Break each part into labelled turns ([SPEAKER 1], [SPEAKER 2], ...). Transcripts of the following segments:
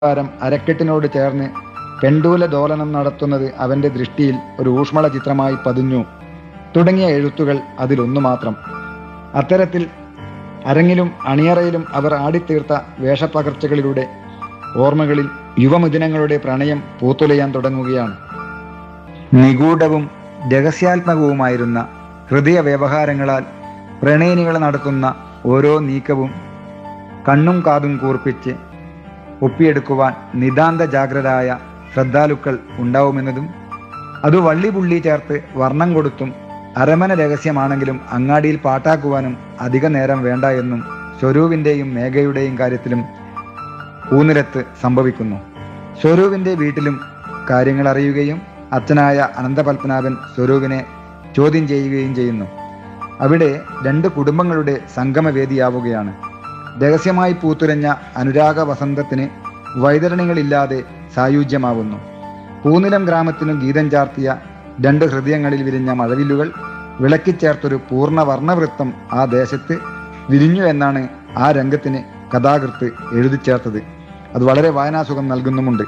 [SPEAKER 1] വാരം അരക്കെട്ടിനോട് ചേർന്ന് പെണ്ടൂല ദോലനം നടത്തുന്നത് അവന്റെ ദൃഷ്ടിയിൽ ഒരു ഊഷ്മള ചിത്രമായി പതിഞ്ഞു തുടങ്ങിയ എഴുത്തുകൾ അതിലൊന്നു മാത്രം അത്തരത്തിൽ അരങ്ങിലും അണിയറയിലും അവർ ആടിത്തീർത്ത വേഷപ്പകർച്ചകളിലൂടെ ഓർമ്മകളിൽ യുവമിഥുനങ്ങളുടെ പ്രണയം പൂത്തുലയാൻ തുടങ്ങുകയാണ് നിഗൂഢവും രഹസ്യാത്മകവുമായിരുന്ന ഹൃദയ വ്യവഹാരങ്ങളാൽ പ്രണയിനികൾ നടത്തുന്ന ഓരോ നീക്കവും കണ്ണും കാതും കൂർപ്പിച്ച് ഒപ്പിയെടുക്കുവാൻ നിതാന്ത ജാഗ്രരായ ശ്രദ്ധാലുക്കൾ ഉണ്ടാവുമെന്നതും അത് വള്ളിപുള്ളി ചേർത്ത് വർണ്ണം കൊടുത്തും അരമന രഹസ്യമാണെങ്കിലും അങ്ങാടിയിൽ പാട്ടാക്കുവാനും അധിക നേരം വേണ്ട എന്നും സ്വരൂപിൻ്റെയും മേഘയുടെയും കാര്യത്തിലും ഊന്നിരത്ത് സംഭവിക്കുന്നു സ്വരൂപിൻ്റെ വീട്ടിലും കാര്യങ്ങൾ അറിയുകയും അച്ഛനായ അനന്തപത്മനാഭൻ സ്വരൂപിനെ ചോദ്യം ചെയ്യുകയും ചെയ്യുന്നു അവിടെ രണ്ട് കുടുംബങ്ങളുടെ സംഗമവേദിയാവുകയാണ് രഹസ്യമായി പൂത്തുലഞ്ഞ അനുരാഗ വസന്തത്തിന് വൈതരണികളില്ലാതെ സായുജ്യമാവുന്നു പൂനിലം ഗ്രാമത്തിനു ഗീതം ചാർത്തിയ രണ്ട് ഹൃദയങ്ങളിൽ വിരിഞ്ഞ മഴവില്ലുകൾ വിളക്കിച്ചേർത്തൊരു പൂർണ്ണ വർണ്ണവൃത്തം ആ ദേശത്ത് വിരിഞ്ഞു എന്നാണ് ആ രംഗത്തിന് കഥാകൃത്ത് എഴുതിച്ചേർത്തത് അത് വളരെ വായനാസുഖം നൽകുന്നുമുണ്ട്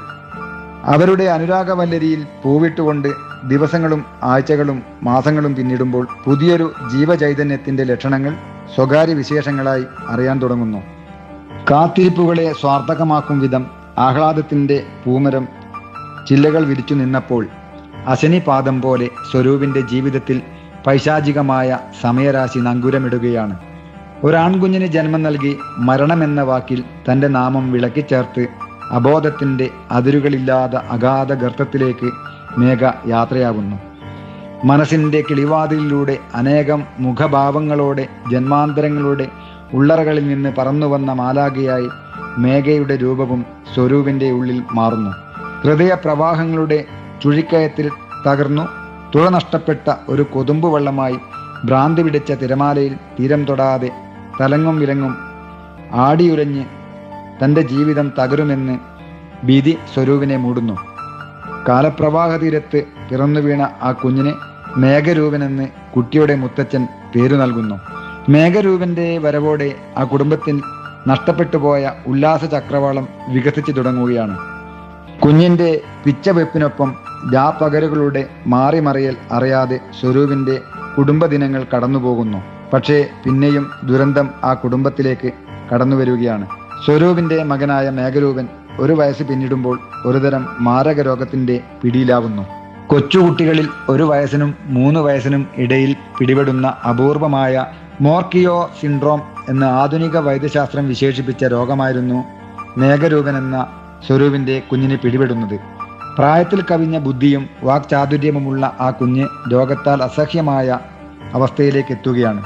[SPEAKER 1] അവരുടെ അനുരാഗവല്ലരിയിൽ പൂവിട്ടുകൊണ്ട് ദിവസങ്ങളും ആഴ്ചകളും മാസങ്ങളും പിന്നിടുമ്പോൾ പുതിയൊരു ജീവചൈതന്യത്തിന്റെ ലക്ഷണങ്ങൾ സ്വകാര്യ വിശേഷങ്ങളായി അറിയാൻ തുടങ്ങുന്നു കാത്തിരിപ്പുകളെ സ്വാർത്ഥകമാക്കും വിധം ആഹ്ലാദത്തിന്റെ പൂമരം ചില്ലകൾ വിരിച്ചു നിന്നപ്പോൾ അശനിപാദം പോലെ സ്വരൂപിന്റെ ജീവിതത്തിൽ പൈശാചികമായ സമയരാശി നങ്കുരമിടുകയാണ് ഒരാൺകുഞ്ഞിന് ജന്മം നൽകി മരണമെന്ന വാക്കിൽ തന്റെ നാമം വിളക്കിച്ചേർത്ത് അബോധത്തിന്റെ അതിരുകളില്ലാത്ത അഗാധ ഗർത്തത്തിലേക്ക് മേഘ യാത്രയാകുന്നു മനസ്സിന്റെ കിളിവാതിലിലൂടെ അനേകം മുഖഭാവങ്ങളോടെ ജന്മാന്തരങ്ങളുടെ ഉള്ളറകളിൽ നിന്ന് പറന്നു വന്ന മാലാഖയായി മേഘയുടെ രൂപവും സ്വരൂപിന്റെ ഉള്ളിൽ മാറുന്നു ഹൃദയപ്രവാഹങ്ങളുടെ ചുഴിക്കയത്തിൽ തകർന്നു തുഴ നഷ്ടപ്പെട്ട ഒരു കൊതുമ്പ് വെള്ളമായി ഭ്രാന്തി പിടിച്ച തിരമാലയിൽ തീരം തൊടാതെ തലങ്ങും വിലങ്ങും ആടിയുലഞ്ഞ് തൻ്റെ ജീവിതം തകരുമെന്ന് ഭീതി സ്വരൂപിനെ മൂടുന്നു കാലപ്രവാഹ തീരത്ത് പിറന്നു വീണ ആ കുഞ്ഞിന് മേഘരൂപനെന്ന് കുട്ടിയുടെ മുത്തച്ഛൻ പേരു നൽകുന്നു മേഘരൂപന്റെ വരവോടെ ആ കുടുംബത്തിൽ നഷ്ടപ്പെട്ടു പോയ ഉല്ലാസ ചക്രവാളം വികസിച്ചു തുടങ്ങുകയാണ് കുഞ്ഞിന്റെ പിച്ചവെപ്പിനൊപ്പം രാപ്പകലുകളുടെ മാറിമറിയൽ അറിയാതെ സ്വരൂപിന്റെ കുടുംബദിനങ്ങൾ കടന്നുപോകുന്നു പക്ഷേ പിന്നെയും ദുരന്തം ആ കുടുംബത്തിലേക്ക് കടന്നു വരികയാണ് സ്വരൂപിന്റെ മകനായ മേഘരൂപൻ ഒരു വയസ്സ് പിന്നിടുമ്പോൾ ഒരുതരം മാരക രോഗത്തിന്റെ പിടിയിലാവുന്നു കൊച്ചുകുട്ടികളിൽ ഒരു വയസ്സിനും മൂന്ന് വയസ്സിനും ഇടയിൽ പിടിപെടുന്ന അപൂർവമായ മോർക്കിയോ സിൻഡ്രോം എന്ന ആധുനിക വൈദ്യശാസ്ത്രം വിശേഷിപ്പിച്ച രോഗമായിരുന്നു മേഘരൂപൻ എന്ന സ്വരൂപിന്റെ കുഞ്ഞിന് പിടിപെടുന്നത് പ്രായത്തിൽ കവിഞ്ഞ ബുദ്ധിയും വാക്ചാതുര്യമുള്ള ആ കുഞ്ഞ് രോഗത്താൽ അസഹ്യമായ അവസ്ഥയിലേക്ക് എത്തുകയാണ്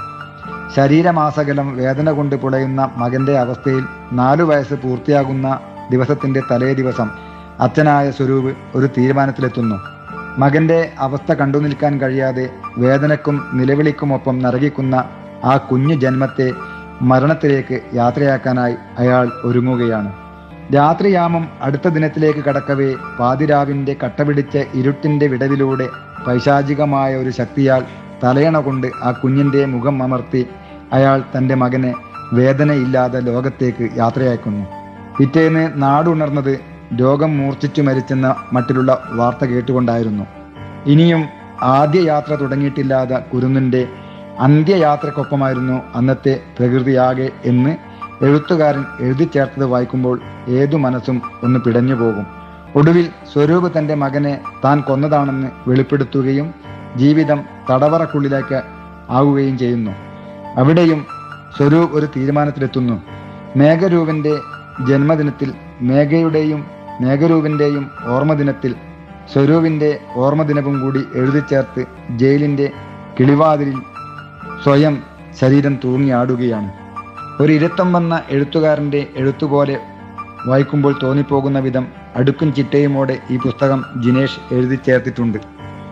[SPEAKER 1] ശരീരമാസകലം വേദന കൊണ്ട് പുളയുന്ന മകന്റെ അവസ്ഥയിൽ നാലു വയസ്സ് പൂർത്തിയാകുന്ന ദിവസത്തിന്റെ തലേ ദിവസം അച്ഛനായ സ്വരൂപ് ഒരു തീരുമാനത്തിലെത്തുന്നു മകന്റെ അവസ്ഥ കണ്ടു നിൽക്കാൻ കഴിയാതെ വേദനക്കും നിലവിളിക്കുമൊപ്പം നരകിക്കുന്ന ആ കുഞ്ഞു ജന്മത്തെ മരണത്തിലേക്ക് യാത്രയാക്കാനായി അയാൾ ഒരുങ്ങുകയാണ് രാത്രിയാമം അടുത്ത ദിനത്തിലേക്ക് കടക്കവേ പാതിരാവിന്റെ കട്ടപിടിച്ച ഇരുട്ടിന്റെ വിടവിലൂടെ പൈശാചികമായ ഒരു ശക്തിയാൽ തലയണ കൊണ്ട് ആ കുഞ്ഞിന്റെ മുഖം അമർത്തി അയാൾ തൻ്റെ മകനെ വേദനയില്ലാതെ ലോകത്തേക്ക് യാത്രയയക്കുന്നു പിറ്റേന്ന് നാടുണർന്നത് രോഗം മൂർച്ഛിച്ചു മരിച്ചെന്ന മട്ടിലുള്ള വാർത്ത കേട്ടുകൊണ്ടായിരുന്നു ഇനിയും ആദ്യ യാത്ര തുടങ്ങിയിട്ടില്ലാത്ത കുരുന്നിൻ്റെ അന്ത്യയാത്രക്കൊപ്പമായിരുന്നു അന്നത്തെ പ്രകൃതിയാകെ എന്ന് എഴുത്തുകാരൻ എഴുതി ചേർത്തത് വായിക്കുമ്പോൾ ഏതു മനസ്സും ഒന്ന് പിടഞ്ഞു പോകും ഒടുവിൽ സ്വരൂപ് തൻ്റെ മകനെ താൻ കൊന്നതാണെന്ന് വെളിപ്പെടുത്തുകയും ജീവിതം തടവറക്കുള്ളിലേക്ക് ആവുകയും ചെയ്യുന്നു അവിടെയും സ്വരൂപ് ഒരു തീരുമാനത്തിലെത്തുന്നു മേഘരൂപന്റെ ജന്മദിനത്തിൽ മേഘയുടെയും മേഘരൂപിന്റെയും ഓർമ്മദിനത്തിൽ സ്വരൂപിന്റെ ഓർമ്മദിനവും കൂടി എഴുതി ചേർത്ത് ജയിലിന്റെ കിളിവാതിലിൽ സ്വയം ശരീരം തൂങ്ങിയാടുകയാണ് ഒരു ഇരുത്തം വന്ന എഴുത്തുകാരന്റെ എഴുത്തുപോലെ വായിക്കുമ്പോൾ തോന്നിപ്പോകുന്ന വിധം അടുക്കും ചിട്ടയുമോടെ ഈ പുസ്തകം ജിനേഷ് എഴുതി ചേർത്തിട്ടുണ്ട്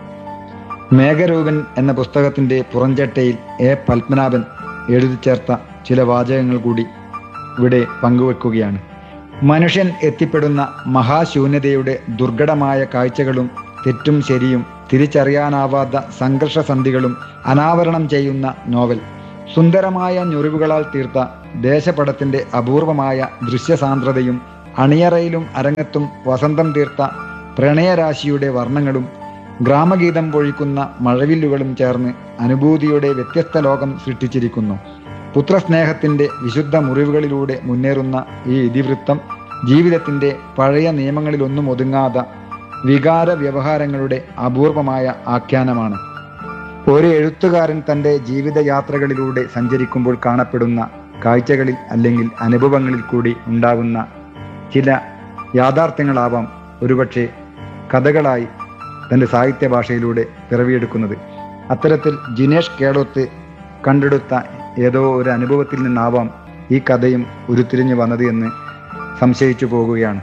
[SPEAKER 1] മേഘരൂപൻ എന്ന പുസ്തകത്തിന്റെ പുറംചട്ടയിൽ എ പത്മനാഭൻ എഴുതി ചേർത്ത ചില വാചകങ്ങൾ കൂടി ഇവിടെ പങ്കുവെക്കുകയാണ് മനുഷ്യൻ എത്തിപ്പെടുന്ന മഹാശൂന്യതയുടെ ദുർഘടമായ കാഴ്ചകളും തെറ്റും ശരിയും തിരിച്ചറിയാനാവാത്ത സംഘർഷസന്ധികളും അനാവരണം ചെയ്യുന്ന നോവൽ സുന്ദരമായ ഞൊറിവുകളാൽ തീർത്ത ദേശപടത്തിന്റെ അപൂർവമായ ദൃശ്യസാന്ദ്രതയും അണിയറയിലും അരങ്ങത്തും വസന്തം തീർത്ത പ്രണയരാശിയുടെ വർണ്ണങ്ങളും ഗ്രാമഗീതം പൊഴിക്കുന്ന മഴവില്ലുകളും ചേർന്ന് അനുഭൂതിയുടെ വ്യത്യസ്ത ലോകം സൃഷ്ടിച്ചിരിക്കുന്നു പുത്രസ്നേഹത്തിന്റെ വിശുദ്ധ മുറിവുകളിലൂടെ മുന്നേറുന്ന ഈ ഇതിവൃത്തം ജീവിതത്തിന്റെ പഴയ നിയമങ്ങളിലൊന്നും ഒതുങ്ങാത്ത വികാര വ്യവഹാരങ്ങളുടെ അപൂർവമായ ആഖ്യാനമാണ് ഒരു എഴുത്തുകാരൻ തൻ്റെ ജീവിതയാത്രകളിലൂടെ സഞ്ചരിക്കുമ്പോൾ കാണപ്പെടുന്ന കാഴ്ചകളിൽ അല്ലെങ്കിൽ അനുഭവങ്ങളിൽ കൂടി ഉണ്ടാകുന്ന ചില യാഥാർത്ഥ്യങ്ങളാവാം ഒരുപക്ഷെ കഥകളായി തൻ്റെ സാഹിത്യ ഭാഷയിലൂടെ പിറവിയെടുക്കുന്നത് അത്തരത്തിൽ ജിനേഷ് കേളോത്ത് കണ്ടെടുത്ത ഏതോ ഒരു അനുഭവത്തിൽ നിന്നാവാം ഈ കഥയും ഉരുത്തിരിഞ്ഞു വന്നത് എന്ന് സംശയിച്ചു പോകുകയാണ്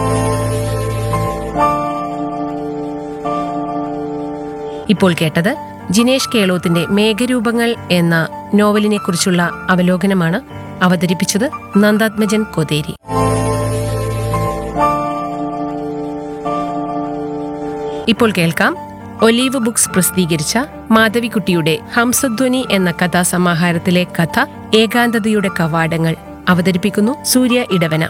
[SPEAKER 2] ഇപ്പോൾ കേട്ടത് ജിനേഷ് കേളോത്തിന്റെ മേഘരൂപങ്ങൾ എന്ന നോവലിനെ കുറിച്ചുള്ള അവലോകനമാണ് അവതരിപ്പിച്ചത് നന്ദാത്മജൻ കൊതേരി ഇപ്പോൾ കേൾക്കാം ഒലീവ് ബുക്സ് പ്രസിദ്ധീകരിച്ച മാധവിക്കുട്ടിയുടെ ഹംസധ്വനി എന്ന കഥാസമാഹാരത്തിലെ കഥ ഏകാന്തതയുടെ കവാടങ്ങൾ അവതരിപ്പിക്കുന്നു സൂര്യ ഇടവന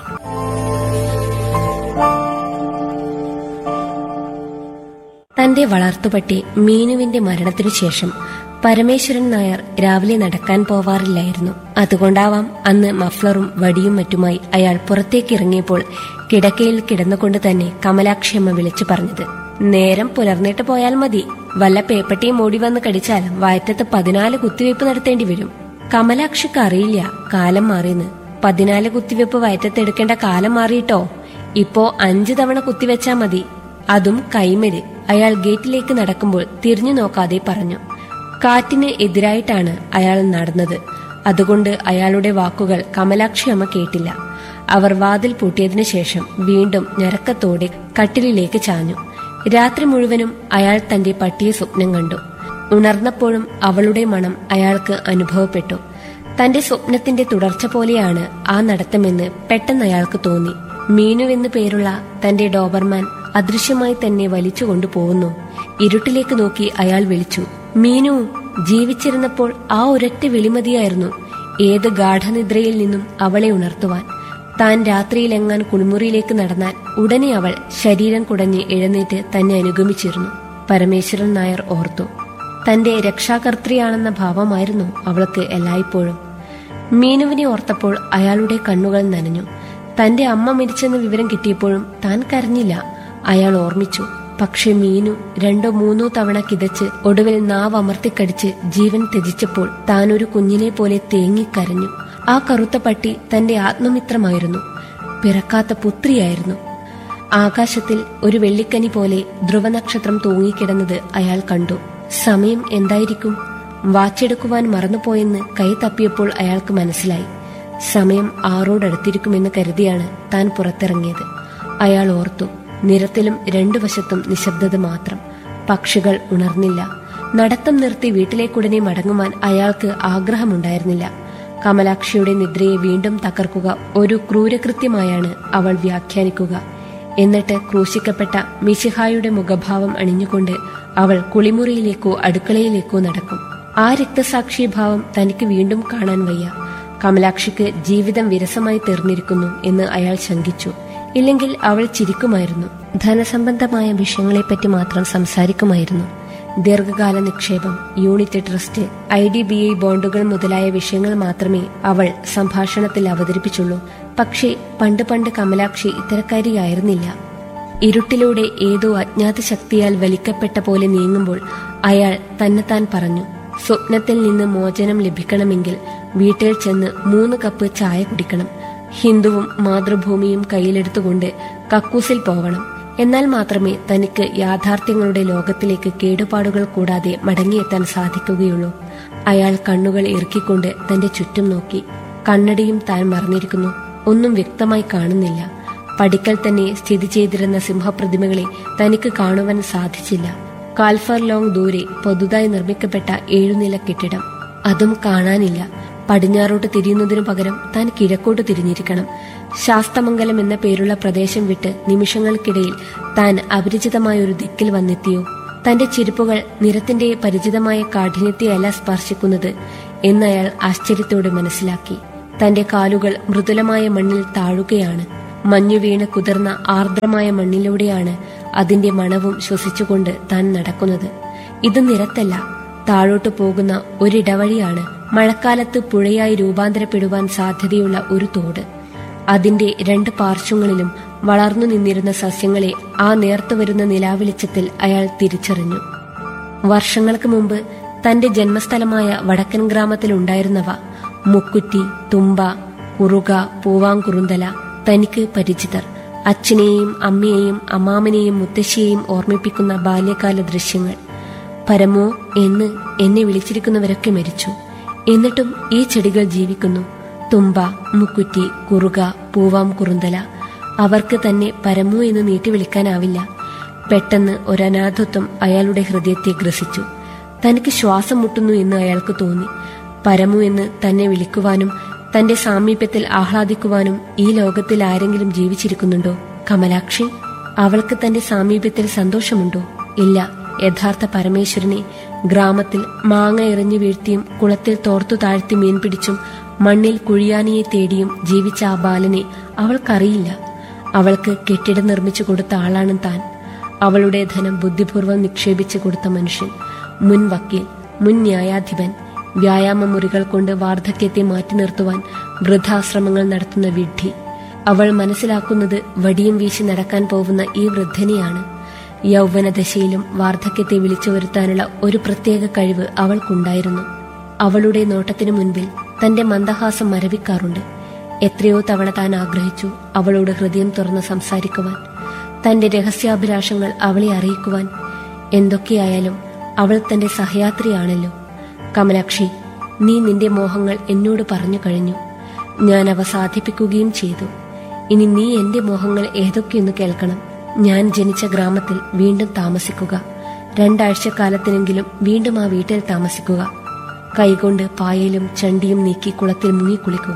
[SPEAKER 3] തന്റെ വളർത്തുപട്ടി മീനുവിന്റെ മരണത്തിനു ശേഷം പരമേശ്വരൻ നായർ രാവിലെ നടക്കാൻ പോവാറില്ലായിരുന്നു അതുകൊണ്ടാവാം അന്ന് മഫ്ലറും വടിയും മറ്റുമായി അയാൾ പുറത്തേക്ക് ഇറങ്ങിയപ്പോൾ കിടക്കയിൽ കിടന്നുകൊണ്ട് തന്നെ കമലാക്ഷിയമ്മ വിളിച്ചു പറഞ്ഞത് നേരം പുലർന്നിട്ട് പോയാൽ മതി വല്ല പേപ്പട്ടിയും ഓടി വന്ന് കടിച്ചാൽ വയറ്റത്ത് പതിനാല് കുത്തിവയ്പ് നടത്തേണ്ടി വരും കമലാക്ഷിക്ക് അറിയില്ല കാലം മാറിയെന്ന് പതിനാല് കുത്തിവെപ്പ് വയറ്റത്തെടുക്കേണ്ട കാലം മാറിയിട്ടോ ഇപ്പോ അഞ്ചു തവണ കുത്തിവെച്ചാ മതി അതും കൈമര് അയാൾ ഗേറ്റിലേക്ക് നടക്കുമ്പോൾ തിരിഞ്ഞു നോക്കാതെ പറഞ്ഞു കാറ്റിന് എതിരായിട്ടാണ് അയാൾ നടന്നത് അതുകൊണ്ട് അയാളുടെ വാക്കുകൾ കമലാക്ഷി അമ്മ കേട്ടില്ല അവർ വാതിൽ പൂട്ടിയതിനു ശേഷം വീണ്ടും ഞരക്കത്തോടെ കട്ടിലിലേക്ക് ചാഞ്ഞു രാത്രി മുഴുവനും അയാൾ തന്റെ പട്ടിയെ സ്വപ്നം കണ്ടു ഉണർന്നപ്പോഴും അവളുടെ മണം അയാൾക്ക് അനുഭവപ്പെട്ടു തന്റെ സ്വപ്നത്തിന്റെ തുടർച്ച പോലെയാണ് ആ നടത്തമെന്ന് പെട്ടെന്ന് അയാൾക്ക് തോന്നി മീനുവെന്ന് പേരുള്ള തന്റെ ഡോബർമാൻ അദൃശ്യമായി തന്നെ വലിച്ചു കൊണ്ടുപോകുന്നു ഇരുട്ടിലേക്ക് നോക്കി അയാൾ വിളിച്ചു മീനു ജീവിച്ചിരുന്നപ്പോൾ ആ ഒരൊറ്റ വിളിമതിയായിരുന്നു ഏത് ഗാഠനിദ്രയിൽ നിന്നും അവളെ ഉണർത്തുവാൻ താൻ രാത്രിയിലെങ്ങാൻ കുളിമുറിയിലേക്ക് നടന്നാൽ ഉടനെ അവൾ ശരീരം കുടഞ്ഞ് എഴുന്നേറ്റ് തന്നെ അനുഗമിച്ചിരുന്നു പരമേശ്വരൻ നായർ ഓർത്തു തന്റെ രക്ഷാകർത്തിയാണെന്ന ഭാവമായിരുന്നു അവൾക്ക് എല്ലായ്പ്പോഴും മീനുവിനെ ഓർത്തപ്പോൾ അയാളുടെ കണ്ണുകൾ നനഞ്ഞു തന്റെ അമ്മ മരിച്ചെന്ന വിവരം കിട്ടിയപ്പോഴും താൻ കരഞ്ഞില്ല അയാൾ ഓർമ്മിച്ചു പക്ഷെ മീനു രണ്ടോ മൂന്നോ തവണ കിതച്ച് ഒടുവിൽ നാവ് അമർത്തിക്കടിച്ച് ജീവൻ ത്യജിച്ചപ്പോൾ താൻ ഒരു കുഞ്ഞിനെ പോലെ തേങ്ങിക്കരഞ്ഞു ആ കറുത്ത പട്ടി തന്റെ ആത്മമിത്രമായിരുന്നു പിറക്കാത്ത പുത്രിയായിരുന്നു ആകാശത്തിൽ ഒരു വെള്ളിക്കനി പോലെ ധ്രുവനക്ഷത്രം തൂങ്ങിക്കിടന്നത് അയാൾ കണ്ടു സമയം എന്തായിരിക്കും വാച്ചെടുക്കുവാൻ മറന്നുപോയെന്ന് കൈ തപ്പിയപ്പോൾ അയാൾക്ക് മനസ്സിലായി സമയം ആറോടടുത്തിരിക്കുമെന്ന് കരുതിയാണ് താൻ പുറത്തിറങ്ങിയത് അയാൾ ഓർത്തു നിരത്തിലും രണ്ടു വശത്തും നിശബ്ദത മാത്രം പക്ഷികൾ ഉണർന്നില്ല നടത്തം നിർത്തി വീട്ടിലേക്കുടനെ മടങ്ങുവാൻ അയാൾക്ക് ആഗ്രഹമുണ്ടായിരുന്നില്ല കമലാക്ഷിയുടെ നിദ്രയെ വീണ്ടും തകർക്കുക ഒരു ക്രൂരകൃത്യമായാണ് അവൾ വ്യാഖ്യാനിക്കുക എന്നിട്ട് ക്രൂശിക്കപ്പെട്ട മിശിഹായുടെ മുഖഭാവം അണിഞ്ഞുകൊണ്ട് അവൾ കുളിമുറിയിലേക്കോ അടുക്കളയിലേക്കോ നടക്കും ആ രക്തസാക്ഷിഭാവം തനിക്ക് വീണ്ടും കാണാൻ വയ്യ കമലാക്ഷിക്ക് ജീവിതം വിരസമായി തീർന്നിരിക്കുന്നു എന്ന് അയാൾ ശങ്കിച്ചു ഇല്ലെങ്കിൽ അവൾ ചിരിക്കുമായിരുന്നു ധനസംബന്ധമായ വിഷയങ്ങളെപ്പറ്റി മാത്രം സംസാരിക്കുമായിരുന്നു ദീർഘകാല നിക്ഷേപം unit trust I D B I ബോണ്ടുകൾ മുതലായ വിഷയങ്ങൾ മാത്രമേ അവൾ സംഭാഷണത്തിൽ അവതരിപ്പിച്ചുള്ളൂ പക്ഷേ പണ്ട് പണ്ട് കമലാക്ഷി ഇത്തരക്കാരിയായിരുന്നില്ല ഇരുട്ടിലൂടെ ഏതോ അജ്ഞാത ശക്തിയാൽ വലിക്കപ്പെട്ട പോലെ നീങ്ങുമ്പോൾ അയാൾ തന്നെത്താൻ പറഞ്ഞു സ്വപ്നത്തിൽ നിന്ന് മോചനം ലഭിക്കണമെങ്കിൽ വീട്ടിൽ ചെന്ന് മൂന്ന് കപ്പ് ചായ കുടിക്കണം ഹിന്ദുവും മാതൃഭൂമിയും കയ്യിലെടുത്തുകൊണ്ട് കക്കൂസിൽ പോവണം എന്നാൽ മാത്രമേ തനിക്ക് യാഥാർത്ഥ്യങ്ങളുടെ ലോകത്തിലേക്ക് കേടുപാടുകൾ കൂടാതെ മടങ്ങിയെത്താൻ സാധിക്കുകയുള്ളൂ അയാൾ കണ്ണുകൾ ഇറുക്കിക്കൊണ്ട് തന്റെ ചുറ്റും നോക്കി കണ്ണടിയും താൻ മറന്നിരിക്കുന്നു ഒന്നും വ്യക്തമായി കാണുന്നില്ല പടിക്കൽ തന്നെ സ്ഥിതി ചെയ്തിരുന്ന സിംഹപ്രതിമകളെ തനിക്ക് കാണുവാൻ സാധിച്ചില്ല കാൽഫർ ലോങ് ദൂരെ പുതുതായി നിർമ്മിക്കപ്പെട്ട ഏഴുനില കെട്ടിടം അതും കാണാനില്ല പടിഞ്ഞാറോട്ട് തിരിയുന്നതിനു പകരം താൻ കിഴക്കോട്ട് തിരിഞ്ഞിരിക്കണം ശാസ്തമംഗലം എന്ന പേരുള്ള പ്രദേശം വിട്ട് നിമിഷങ്ങൾക്കിടയിൽ താൻ അപരിചിതമായ ഒരു ദിക്കിൽ വന്നെത്തിയോ തന്റെ ചെരുപ്പുകൾ നിറത്തിന്റെ പരിചിതമായ കാഠിന്യത്തെയല്ല സ്പർശിക്കുന്നത് എന്നയാൾ ആശ്ചര്യത്തോടെ മനസ്സിലാക്കി തന്റെ കാലുകൾ മൃദുലമായ മണ്ണിൽ താഴുകയാണ് മഞ്ഞു വീണ് കുതിർന്ന ആർദ്രമായ മണ്ണിലൂടെയാണ് അതിന്റെ മണവും ശ്വസിച്ചുകൊണ്ട് താൻ നടക്കുന്നത് ഇത് നിരത്തല്ല താഴോട്ട് പോകുന്ന ഒരിടവഴിയാണ് മഴക്കാലത്ത് പുഴയായി രൂപാന്തരപ്പെടുവാൻ സാധ്യതയുള്ള ഒരു തോട് അതിന്റെ രണ്ട് പാർശ്വങ്ങളിലും വളർന്നു നിന്നിരുന്ന സസ്യങ്ങളെ ആ നേർത്തു വരുന്ന നിലാവെളിച്ചത്തിൽ അയാൾ തിരിച്ചറിഞ്ഞു വർഷങ്ങൾക്ക് മുമ്പ് തന്റെ ജന്മസ്ഥലമായ വടക്കൻ ഗ്രാമത്തിലുണ്ടായിരുന്നവ മുക്കുറ്റി തുമ്പ കുറുക പൂവാങ്കുറുന്തല തനിക്ക് പരിചിതർ അച്ഛനെയും അമ്മയെയും അമ്മാമനെയും മുത്തശ്ശിയെയും ഓർമ്മിപ്പിക്കുന്ന ബാല്യകാല ദൃശ്യങ്ങൾ പരമോ എന്ന് എന്നെ വിളിച്ചിരിക്കുന്നവരൊക്കെ മരിച്ചു എന്നിട്ടും ഈ ചെടികൾ ജീവിക്കുന്നു തുമ്പ മുക്കുറ്റി കുറുക പൂവാം കുറുന്തല അവർക്ക് തന്നെ പരമു എന്ന് നീട്ടി വിളിക്കാനാവില്ല പെട്ടെന്ന് ഒരനാഥത്വം അയാളുടെ ഹൃദയത്തെ ഗ്രസിച്ചു തനിക്ക് ശ്വാസം മുട്ടുന്നു എന്ന് അയാൾക്ക് തോന്നി പരമു എന്ന് തന്നെ വിളിക്കുവാനും തന്റെ സാമീപ്യത്തിൽ ആഹ്ലാദിക്കുവാനും ഈ ലോകത്തിൽ ആരെങ്കിലും ജീവിച്ചിരിക്കുന്നുണ്ടോ കമലാക്ഷി അവൾക്ക് തന്റെ സാമീപ്യത്തിൽ സന്തോഷമുണ്ടോ ഇല്ല യഥാർത്ഥ പരമേശ്വരനെ ഗ്രാമത്തിൽ മാങ്ങ എറിഞ്ഞു വീഴ്ത്തിയും കുളത്തിൽ തോർത്തു താഴ്ത്തി മീൻ പിടിച്ചും മണ്ണിൽ കുഴിയാനിയെ തേടിയും ജീവിച്ച ആ ബാലനെ അവൾക്കറിയില്ല അവൾക്ക് കെട്ടിടം നിർമ്മിച്ചു കൊടുത്ത ആളാണ് താൻ അവളുടെ ധനം ബുദ്ധിപൂർവ്വം നിക്ഷേപിച്ചു കൊടുത്ത മനുഷ്യൻ മുൻ വക്കീൽ മുൻ ന്യായാധിപൻ വ്യായാമ മുറികൾ കൊണ്ട് വാർദ്ധക്യത്തെ മാറ്റി നിർത്തുവാൻ വൃദ്ധാശ്രമങ്ങൾ നടത്തുന്ന വിഡ്ഢി അവൾ മനസ്സിലാക്കുന്നത് വടിയും വീശി നടക്കാൻ പോകുന്ന ഈ വൃദ്ധനെയാണ് യൗവനദശയിലും വാർദ്ധക്യത്തെ വിളിച്ചു വരുത്താനുള്ള ഒരു പ്രത്യേക കഴിവ് അവൾക്കുണ്ടായിരുന്നു അവളുടെ നോട്ടത്തിനു മുൻപിൽ തന്റെ മന്ദഹാസം മരവിക്കാറുണ്ട് എത്രയോ തവണ താൻ ആഗ്രഹിച്ചു അവളോട് ഹൃദയം തുറന്ന് സംസാരിക്കുവാൻ തന്റെ രഹസ്യാഭിലാഷങ്ങൾ അവളെ അറിയിക്കുവാൻ എന്തൊക്കെയായാലും അവൾ തന്റെ സഹയാത്രിയാണല്ലോ കമലാക്ഷി നീ നിന്റെ മോഹങ്ങൾ എന്നോട് പറഞ്ഞു കഴിഞ്ഞു ഞാൻ അവ സാധിപ്പിക്കുകയും ചെയ്തു ഇനി നീ എന്റെ മോഹങ്ങൾ ഏതൊക്കെയെന്ന് കേൾക്കണം ഞാൻ ജനിച്ച ഗ്രാമത്തിൽ വീണ്ടും താമസിക്കുക രണ്ടാഴ്ച കാലത്തിനെങ്കിലും വീണ്ടും ആ വീട്ടിൽ താമസിക്കുക കൈകൊണ്ട് പായലും ചണ്ടിയും നീക്കി കുളത്തിൽ മുങ്ങിക്കുളിക്കുക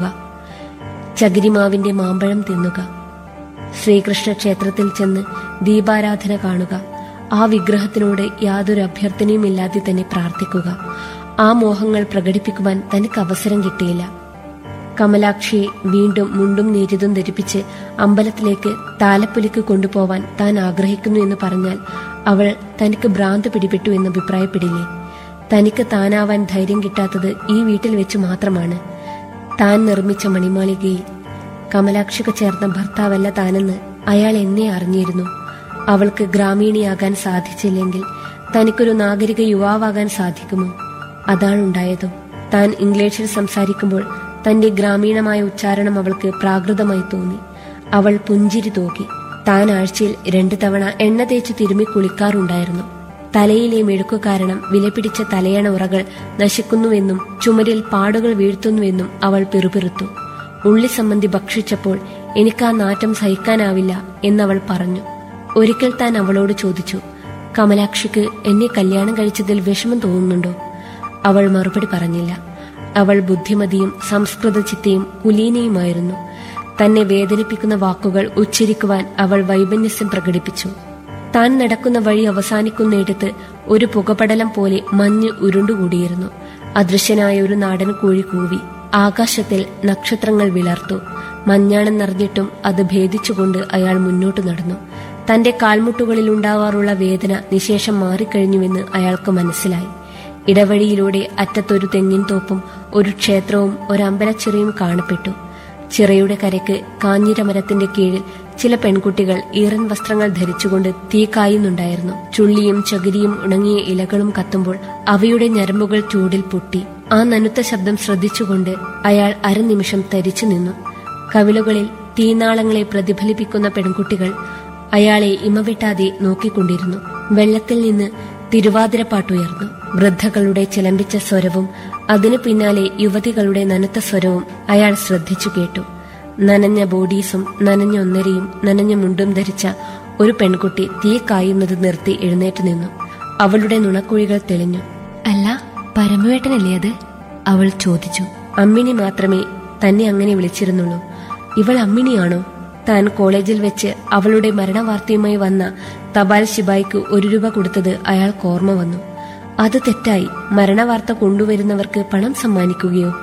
[SPEAKER 3] ചകിരിമാവിന്റെ മാമ്പഴം തിന്നുക ശ്രീകൃഷ്ണ ക്ഷേത്രത്തിൽ ചെന്ന് ദീപാരാധന കാണുക ആ വിഗ്രഹത്തിനോട് യാതൊരു അഭ്യർത്ഥനയുമില്ലാതെ തന്നെ പ്രാർത്ഥിക്കുക ആ മോഹങ്ങൾ പ്രകടിപ്പിക്കുവാൻ തനിക്ക് അവസരം കിട്ടിയില്ല കമലാക്ഷിയെ വീണ്ടും മുണ്ടും നീരിതും ധരിപ്പിച്ച് അമ്പലത്തിലേക്ക് താലപ്പൊലിക്ക് കൊണ്ടുപോവാൻ താൻ ആഗ്രഹിക്കുന്നു എന്ന് പറഞ്ഞാൽ അവൾ തനിക്ക് ഭ്രാന്ത് പിടിപെട്ടു എന്ന് അഭിപ്രായപ്പെടില്ലേ തനിക്ക് താനാവാൻ ധൈര്യം കിട്ടാത്തത് ഈ വീട്ടിൽ വെച്ച് മാത്രമാണ് താൻ നിർമ്മിച്ച മണിമാളികയിൽ കമലാക്ഷിക്ക് ചേർന്ന ഭർത്താവല്ല താനെന്ന് അയാൾ എന്നെ അറിഞ്ഞിരുന്നു അവൾക്ക് ഗ്രാമീണിയാകാൻ സാധിച്ചില്ലെങ്കിൽ തനിക്കൊരു നാഗരിക യുവാവാകാൻ സാധിക്കുമോ അതാണുണ്ടായതും താൻ ഇംഗ്ലീഷിൽ സംസാരിക്കുമ്പോൾ തന്റെ ഗ്രാമീണമായ ഉച്ചാരണം അവൾക്ക് പ്രാകൃതമായി തോന്നി അവൾ പുഞ്ചിരി തൂക്കി താൻ ആഴ്ചയിൽ രണ്ടു തവണ എണ്ണ തേച്ച് തിരുമ്മി കുളിക്കാറുണ്ടായിരുന്നു തലയിലെ മെഴുക്കു കാരണം വിലപിടിച്ച തലയണ ഉറകൾ നശിക്കുന്നുവെന്നും ചുമരിൽ പാടുകൾ വീഴ്ത്തുന്നുവെന്നും അവൾ പിറുപിറുത്തു ഉള്ളി സംബന്ധി ഭക്ഷിച്ചപ്പോൾ എനിക്ക് ആ നാറ്റം സഹിക്കാനാവില്ല എന്നവൾ പറഞ്ഞു ഒരിക്കൽ താൻ അവളോട് ചോദിച്ചു കമലാക്ഷിക്ക് എന്നെ കല്യാണം കഴിച്ചതിൽ വിഷമം തോന്നുന്നുണ്ടോ അവൾ മറുപടി പറഞ്ഞില്ല അവൾ ബുദ്ധിമതിയും സംസ്കൃത ചിത്തയും കുലീനയുമായിരുന്നു തന്നെ വേദനിപ്പിക്കുന്ന വാക്കുകൾ ഉച്ചരിക്കുവാൻ അവൾ വൈമന്യസ്യം പ്രകടിപ്പിച്ചു താൻ നടക്കുന്ന വഴി അവസാനിക്കുന്നിടത്ത് ഒരു പുകപടലം പോലെ മഞ്ഞ് ഉരുണ്ടുകൂടിയിരുന്നു അദൃശ്യനായ ഒരു നാടൻ കോഴി കൂവി ആകാശത്തിൽ നക്ഷത്രങ്ങൾ വിളർത്തു മഞ്ഞാണെന്നറിഞ്ഞിട്ടും അത് ഭേദിച്ചുകൊണ്ട് അയാൾ മുന്നോട്ട് നടന്നു തന്റെ കാൽമുട്ടുകളിൽ ഉണ്ടാവാറുള്ള വേദന നിശേഷം മാറിക്കഴിഞ്ഞുവെന്ന് അയാൾക്ക് മനസ്സിലായി ഇടവഴിയിലൂടെ അറ്റത്തൊരു തെങ്ങിൻ തോപ്പും ഒരു ക്ഷേത്രവും ഒരമ്പലച്ചിറയും കാണപ്പെട്ടു ചിറയുടെ കരയ്ക്ക് കാഞ്ഞിരമരത്തിന്റെ കീഴിൽ ചില പെൺകുട്ടികൾ ഈറൻ വസ്ത്രങ്ങൾ ധരിച്ചുകൊണ്ട് തീ കായുന്നുണ്ടായിരുന്നു ചുള്ളിയും ചകിരിയും ഉണങ്ങിയ ഇലകളും കത്തുമ്പോൾ അവയുടെ ഞരമ്പുകൾ ചൂടിൽ പൊട്ടി ആ നനുത്ത ശബ്ദം ശ്രദ്ധിച്ചുകൊണ്ട് അയാൾ അരനിമിഷം തരിച്ചു നിന്നു കവിളുകളിൽ തീനാളങ്ങളെ പ്രതിഫലിപ്പിക്കുന്ന പെൺകുട്ടികൾ അയാളെ ഇമവിട്ടാതെ നോക്കിക്കൊണ്ടിരുന്നു വെള്ളത്തിൽ നിന്ന് തിരുവാതിരപ്പാട്ടുയർന്നു വൃദ്ധകളുടെ ചിലമ്പിച്ച സ്വരവും അതിനു പിന്നാലെ യുവതികളുടെ നനുത്ത സ്വരവും അയാൾ ശ്രദ്ധിച്ചു കേട്ടു നനഞ്ഞ ബോഡീസും നനഞ്ഞ ഒന്നരയും നനഞ്ഞ മുണ്ടും ധരിച്ച ഒരു പെൺകുട്ടി തീ കായുന്നത് നിർത്തി എഴുന്നേറ്റ് നിന്നു അവളുടെ നുണക്കുഴികൾ തെളിഞ്ഞു അല്ല പരമവേട്ടനല്ലേ അത് അവൾ ചോദിച്ചു അമ്മിണി മാത്രമേ തന്നെ അങ്ങനെ വിളിച്ചിരുന്നുള്ളൂ ഇവൾ അമ്മിണിയാണോ താൻ കോളേജിൽ വെച്ച് അവളുടെ മരണവാർത്തയുമായി വന്ന തപാൽ ശിബായിക്ക് ഒരു രൂപ കൊടുത്തത് അയാൾക്ക് ഓർമ്മ വന്നു അത് തെറ്റായി മരണവാർത്ത കൊണ്ടുവരുന്നവർക്ക് പണം സമ്മാനിക്കുകയോ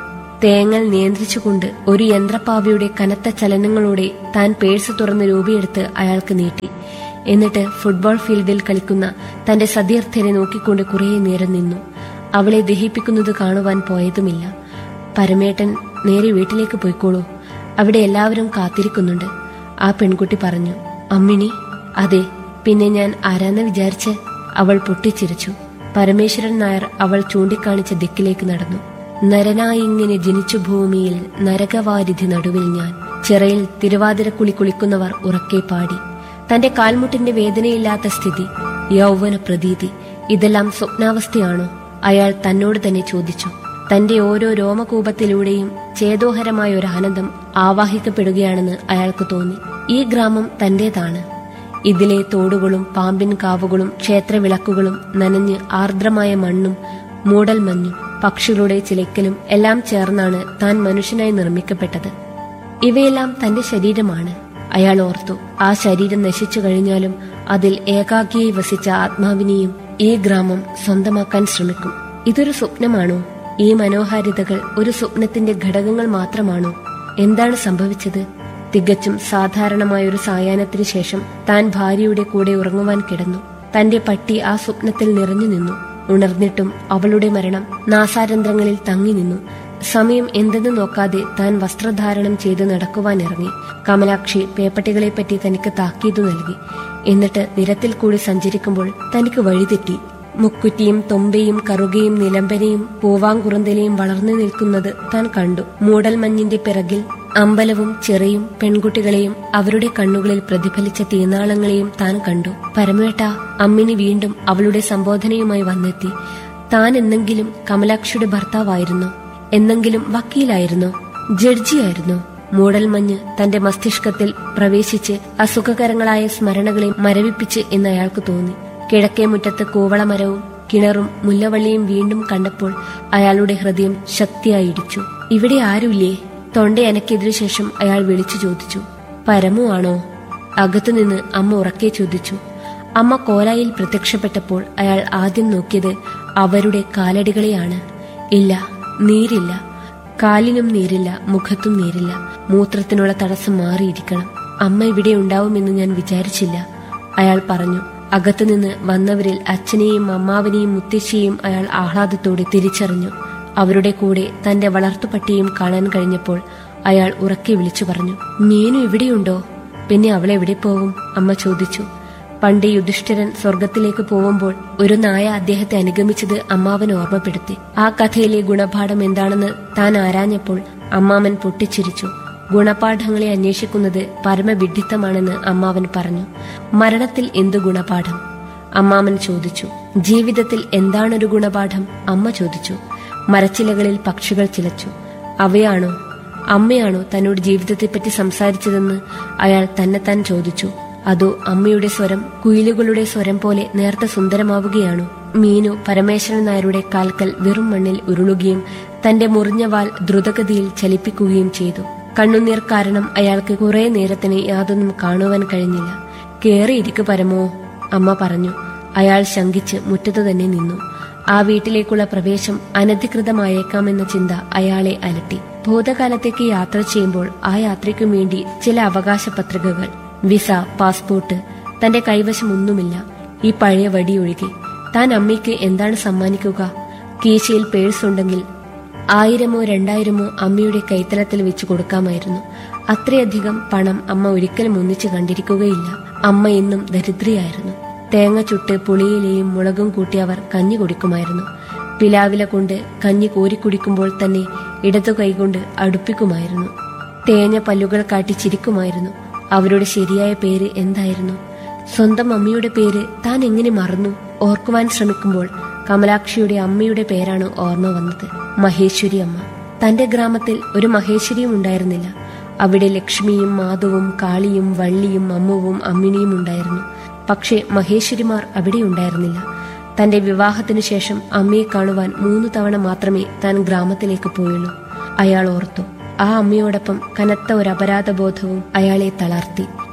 [SPEAKER 3] തേങ്ങൽ നിയന്ത്രിച്ചുകൊണ്ട് ഒരു യന്ത്രപ്പാവിയുടെ കനത്ത ചലനങ്ങളോടെ താൻ പേഴ്സ് തുറന്ന് രൂപയെടുത്ത് അയാൾക്ക് നീട്ടി എന്നിട്ട് ഫുട്ബോൾ ഫീൽഡിൽ കളിക്കുന്ന തന്റെ സതീർത്ഥ്യനെ നോക്കിക്കൊണ്ട് കുറേ നേരം നിന്നു അവളെ ദഹിപ്പിക്കുന്നത് കാണുവാൻ പോയതുമില്ല പരമേട്ടൻ നേരെ വീട്ടിലേക്ക് പോയിക്കോളൂ അവിടെ എല്ലാവരും കാത്തിരിക്കുന്നുണ്ട് ആ പെൺകുട്ടി പറഞ്ഞു അമ്മിണി അതെ പിന്നെ ഞാൻ ആരാന്ന് വിചാരിച്ച് അവൾ പൊട്ടിച്ചിരിച്ചു പരമേശ്വരൻ നായർ അവൾ ചൂണ്ടിക്കാണിച്ച ദിക്കിലേക്ക് നടന്നു നരനായി ഇങ്ങനെ ജനിച്ചു ഭൂമിയിൽ നരകവാരിധി നടുവിൽ ഞാൻ ചിറയിൽ തിരുവാതിരക്കുളി കുളിക്കുന്നവർ ഉറക്കെ പാടി തന്റെ കാൽമുട്ടിന്റെ വേദനയില്ലാത്ത സ്ഥിതി യൗവന പ്രതീതി ഇതെല്ലാം സ്വപ്നാവസ്ഥയാണോ അയാൾ തന്നോട് തന്നെ ചോദിച്ചു തന്റെ ഓരോ രോമകൂപത്തിലൂടെയും ചേതോഹരമായ ഒരു ആനന്ദം ആവാഹിക്കപ്പെടുകയാണെന്ന് അയാൾക്ക് തോന്നി ഈ ഗ്രാമം തന്റേതാണ് ഇതിലെ തോടുകളും പാമ്പിൻ കാവുകളും ക്ഷേത്രവിളക്കുകളും നനഞ്ഞ് ആർദ്രമായ മണ്ണും മൂടൽമഞ്ഞും പക്ഷികളുടെ ചിലക്കലും എല്ലാം ചേർന്നാണ് താൻ മനുഷ്യനായി നിർമ്മിക്കപ്പെട്ടത് ഇവയെല്ലാം തന്റെ ശരീരമാണ് അയാൾ ഓർത്തു ആ ശരീരം നശിച്ചു കഴിഞ്ഞാലും അതിൽ ഏകാഗ്രിയായി വസിച്ച ആത്മാവിനെയും ഈ ഗ്രാമം സ്വന്തമാക്കാൻ ശ്രമിക്കും ഇതൊരു സ്വപ്നമാണോ ഈ മനോഹാരിതകൾ ഒരു സ്വപ്നത്തിന്റെ ഘടകങ്ങൾ മാത്രമാണോ എന്താണ് സംഭവിച്ചത് തികച്ചും സാധാരണമായ ഒരു സായാഹ്നത്തിന് ശേഷം താൻ ഭാര്യയുടെ കൂടെ ഉറങ്ങുവാൻ കിടന്നു തന്റെ പട്ടി ആ സ്വപ്നത്തിൽ നിറഞ്ഞു നിന്നു ഉണർന്നിട്ടും അവളുടെ മരണം നാസാരന്ധ്രങ്ങളിൽ തങ്ങി നിന്നു സമയം എന്തെന്ന് നോക്കാതെ താൻ വസ്ത്രധാരണം ചെയ്ത് നടക്കുവാൻ ഇറങ്ങി കമലാക്ഷി പേപ്പട്ടികളെപ്പറ്റി തനിക്ക് താക്കീതു നൽകി എന്നിട്ട് നിരത്തിൽ കൂടി സഞ്ചരിക്കുമ്പോൾ തനിക്ക് വഴിതെറ്റി മുക്കുറ്റിയും തൊമ്പയും കറുകയും നിലമ്പനയും പൂവാങ്കുറുന്തലയും വളർന്നു നിൽക്കുന്നത് താൻ കണ്ടു മൂടൽമഞ്ഞിന്റെ പിറകിൽ അമ്പലവും ചെറിയും പെൺകുട്ടികളെയും അവരുടെ കണ്ണുകളിൽ പ്രതിഫലിച്ച തീനാളങ്ങളെയും താൻ കണ്ടു പരമേട്ട അമ്മിനി വീണ്ടും അവളുടെ സംബോധനയുമായി വന്നെത്തി താൻ എന്നെങ്കിലും കമലാക്ഷിയുടെ ഭർത്താവായിരുന്നു എന്നെങ്കിലും വക്കീലായിരുന്നു ജഡ്ജിയായിരുന്നു മൂടൽമഞ്ഞ് തന്റെ മസ്തിഷ്കത്തിൽ പ്രവേശിച്ച് അസുഖകരങ്ങളായ സ്മരണകളെ മരവിപ്പിച്ച് എന്ന് അയാൾക്ക് തോന്നി കിഴക്കേ മുറ്റത്ത് കൂവളമരവും കിണറും മുല്ലവള്ളിയും വീണ്ടും കണ്ടപ്പോൾ അയാളുടെ ഹൃദയം ശക്തിയായി ഇടിച്ചു ഇവിടെ ആരുമില്ലേ തൊണ്ടയനക്കെതിനു ശേഷം അയാൾ വിളിച്ചു ചോദിച്ചു പരമു ആണോ അകത്തുനിന്ന് അമ്മ ഉറക്കെ ചോദിച്ചു അമ്മ കോലായിൽ പ്രത്യക്ഷപ്പെട്ടപ്പോൾ അയാൾ ആദ്യം നോക്കിയത് അവരുടെ കാലടികളെയാണ് ഇല്ല നീരില്ല കാലിനും നീരില്ല മുഖത്തും നീരില്ല മൂത്രത്തിനുള്ള തടസ്സം മാറിയിരിക്കണം അമ്മ ഇവിടെ ഉണ്ടാവുമെന്ന് ഞാൻ വിചാരിച്ചില്ല അയാൾ പറഞ്ഞു അകത്തുനിന്ന് വന്നവരിൽ അച്ഛനെയും അമ്മാവനെയും മുത്തശ്ശിയെയും അയാൾ ആഹ്ലാദത്തോടെ തിരിച്ചറിഞ്ഞു അവരുടെ കൂടെ തന്റെ വളർത്തുപട്ടിയും കാണാൻ കഴിഞ്ഞപ്പോൾ അയാൾ ഉറക്കെ വിളിച്ചു പറഞ്ഞു മീനു ഇവിടെയുണ്ടോ പിന്നെ അവൾ എവിടെ പോകും അമ്മ ചോദിച്ചു പണ്ട് യുധിഷ്ഠിരൻ സ്വർഗത്തിലേക്ക് പോകുമ്പോൾ ഒരു നായ അദ്ദേഹത്തെ അനുഗമിച്ചത് അമ്മാവൻ ഓർമ്മപ്പെടുത്തി ആ കഥയിലെ ഗുണപാഠം എന്താണെന്ന് താൻ ആരാഞ്ഞപ്പോൾ അമ്മാവൻ പൊട്ടിച്ചിരിച്ചു ഗുണപാഠങ്ങളെ അന്വേഷിക്കുന്നത് പരമവിഡ്ഢിത്തമാണെന്ന് അമ്മാവൻ പറഞ്ഞു മരണത്തിൽ എന്തു ഗുണപാഠം അമ്മാവൻ ചോദിച്ചു ജീവിതത്തിൽ എന്താണൊരു ഗുണപാഠം അമ്മ ചോദിച്ചു മരച്ചിലകളിൽ പക്ഷികൾ ചിലച്ചു അവയാണോ അമ്മയാണോ തന്നോട് ജീവിതത്തെപ്പറ്റി സംസാരിച്ചതെന്ന് അയാൾ തന്നെത്താൻ ചോദിച്ചു അതോ അമ്മയുടെ സ്വരം കുയിലുകളുടെ സ്വരം പോലെ നേർത്ത സുന്ദരമാവുകയാണോ മീനു പരമേശ്വരൻ നായരുടെ കാൽക്കൽ വെറും മണ്ണിൽ ഉരുളുകയും തന്റെ മുറിഞ്ഞ വാൽ ദ്രുതഗതിയിൽ ചലിപ്പിക്കുകയും ചെയ്തു കണ്ണുനീർ കാരണം അയാൾക്ക് കുറെ നേരത്തിന് യാതൊന്നും കാണുവാൻ കഴിഞ്ഞില്ല കേറിയിരിക്കു പരമോ അമ്മ പറഞ്ഞു അയാൾ ശങ്കിച്ച് മുറ്റത്തു തന്നെ നിന്നു ആ വീട്ടിലേക്കുള്ള പ്രവേശം അനധികൃതമായേക്കാമെന്ന ചിന്ത അയാളെ അലട്ടി ഭൂതകാലത്തേക്ക് യാത്ര ചെയ്യുമ്പോൾ ആ യാത്രയ്ക്കും വേണ്ടി ചില അവകാശ പത്രികകൾ വിസ പാസ്പോർട്ട് തന്റെ കൈവശം ഒന്നുമില്ല ഈ പഴയ വടിയൊഴികെ താൻ അമ്മയ്ക്ക് എന്താണ് സമ്മാനിക്കുക കീശയിൽ പേഴ്സ് ഉണ്ടെങ്കിൽ ആയിരമോ രണ്ടായിരമോ അമ്മയുടെ കൈത്തലത്തിൽ വെച്ച് കൊടുക്കാമായിരുന്നു അത്രയധികം പണം അമ്മ ഒരിക്കലും ഒന്നിച്ചു കണ്ടിരിക്കുകയില്ല അമ്മ എന്നും ദരിദ്രയായിരുന്നു തേങ്ങ ചുട്ട് പുളിയിലെയും മുളകും കൂട്ടി അവർ കഞ്ഞി കുടിക്കുമായിരുന്നു പിലാവില കൊണ്ട് കഞ്ഞി കോരിക്കുടിക്കുമ്പോൾ തന്നെ ഇടതു കൈകൊണ്ട് അടുപ്പിക്കുമായിരുന്നു തേഞ്ഞ പല്ലുകൾ കാട്ടി ചിരിക്കുമായിരുന്നു അവരുടെ ശരിയായ പേര് എന്തായിരുന്നു സ്വന്തം അമ്മയുടെ പേര് താൻ എങ്ങനെ മറന്നു ഓർക്കുവാൻ ശ്രമിക്കുമ്പോൾ കമലാക്ഷിയുടെ അമ്മയുടെ പേരാണ് ഓർമ്മ വന്നത് മഹേശ്വരി അമ്മ തന്റെ ഗ്രാമത്തിൽ ഒരു മഹേശ്വരിയും ഉണ്ടായിരുന്നില്ല അവിടെ ലക്ഷ്മിയും മാധവും കാളിയും വള്ളിയും അമ്മുവും അമ്മിണിയും ഉണ്ടായിരുന്നു പക്ഷേ മഹേശ്വരിമാർ അവിടെ ഉണ്ടായിരുന്നില്ല തന്റെ വിവാഹത്തിനു ശേഷം അമ്മയെ കാണുവാൻ മൂന്ന് തവണ മാത്രമേ താൻ ഗ്രാമത്തിലേക്ക് പോയുള്ളൂ അയാൾ ഓർത്തു ആ അമ്മയോടൊപ്പം കനത്ത ഒരു അപരാധബോധവും അയാളെ തളർത്തി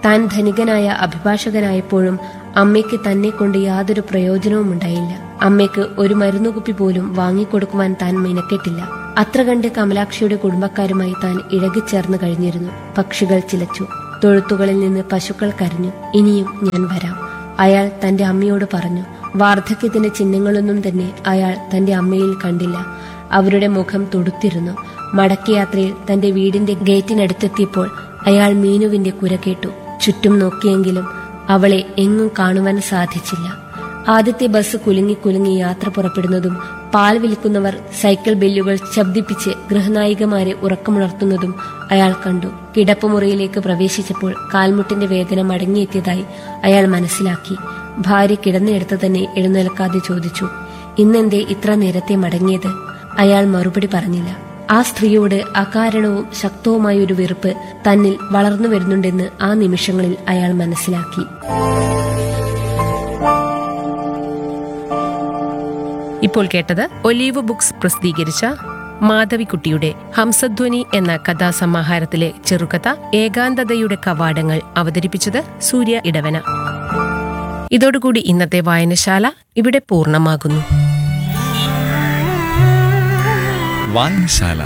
[SPEAKER 3] താൻ ധനികനായ അഭിഭാഷകനായപ്പോഴും അമ്മയ്ക്ക് തന്നെ കൊണ്ട് യാതൊരു പ്രയോജനവും ഉണ്ടായില്ല അമ്മയ്ക്ക് ഒരു മരുന്നുകുപ്പി പോലും വാങ്ങിക്കൊടുക്കുവാൻ താൻ മിനക്കെട്ടില്ല അത്ര കണ്ട് കമലാക്ഷിയുടെ കുടുംബക്കാരുമായി താൻ ഇഴകിച്ചേർന്ന് കഴിഞ്ഞിരുന്നു പക്ഷികൾ ചിലച്ചു തൊഴുത്തുകളിൽ നിന്ന് പശുക്കൾ കരഞ്ഞു ഇനിയും ഞാൻ വരാം അയാൾ തന്റെ അമ്മയോട് പറഞ്ഞു വാർദ്ധക്യത്തിന്റെ ചിഹ്നങ്ങളൊന്നും തന്നെ അയാൾ തന്റെ അമ്മയിൽ കണ്ടില്ല അവരുടെ മുഖം തുടുത്തിരുന്നു മടക്കയാത്രയിൽ തന്റെ വീടിന്റെ ഗേറ്റിനടുത്തെത്തിയപ്പോൾ അയാൾ മീനുവിന്റെ കുര കേട്ടു ചുറ്റും നോക്കിയെങ്കിലും അവളെ എങ്ങും കാണുവാൻ സാധിച്ചില്ല ആദ്യത്തെ ബസ് കുലുങ്ങി കുലുങ്ങി യാത്ര പുറപ്പെടുന്നതും പാൽ വിൽക്കുന്നവർ സൈക്കിൾ ബെല്ലുകൾ ശബ്ദിപ്പിച്ച് ഗൃഹനായികമാരെ ഉറക്കമുണർത്തുന്നതും അയാൾ കണ്ടു കിടപ്പുമുറിയിലേക്ക് പ്രവേശിച്ചപ്പോൾ കാൽമുട്ടിന്റെ വേദന മടങ്ങിയെത്തിയതായി അയാൾ മനസ്സിലാക്കി ഭാര്യ കിടന്നിടത്ത് തന്നെ എഴുന്നേൽക്കാതെ ചോദിച്ചു ഇന്നെന്തേ ഇത്ര നേരത്തെ മടങ്ങിയത് അയാൾ മറുപടി പറഞ്ഞില്ല ആ സ്ത്രീയോട് അകാരണവും ശക്തവുമായ ഒരു വെറുപ്പ് തന്നിൽ വളർന്നു വരുന്നുണ്ടെന്ന് ആ നിമിഷങ്ങളിൽ അയാൾ മനസ്സിലാക്കി
[SPEAKER 2] ഇപ്പോൾ കേട്ടത് ഒലീവ് ബുക്സ് പ്രസിദ്ധീകരിച്ച മാധവിക്കുട്ടിയുടെ ഹംസധ്വനി എന്ന കഥാസമാഹാരത്തിലെ ചെറുകഥ ഏകാന്തതയുടെ കവാടങ്ങൾ അവതരിപ്പിച്ചത് സൂര്യ ഇടവന ഇതോടുകൂടി ഇന്നത്തെ വായനശാല ഇവിടെ പൂർണ്ണമാകുന്നു
[SPEAKER 4] വായനശാല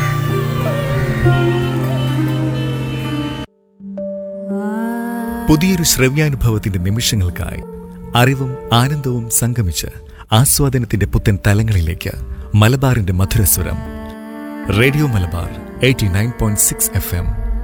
[SPEAKER 4] പുതിയൊരു ശ്രവ്യാനുഭവത്തിന്റെ നിമിഷങ്ങൾക്കായി അറിവും ആനന്ദവും സംഗമിച്ച് ആസ്വാദനത്തിന്റെ പുത്തൻ തലങ്ങളിലേക്ക് മലബാറിന്റെ മധുരസ്വരം radio Malabar eighty nine point six F M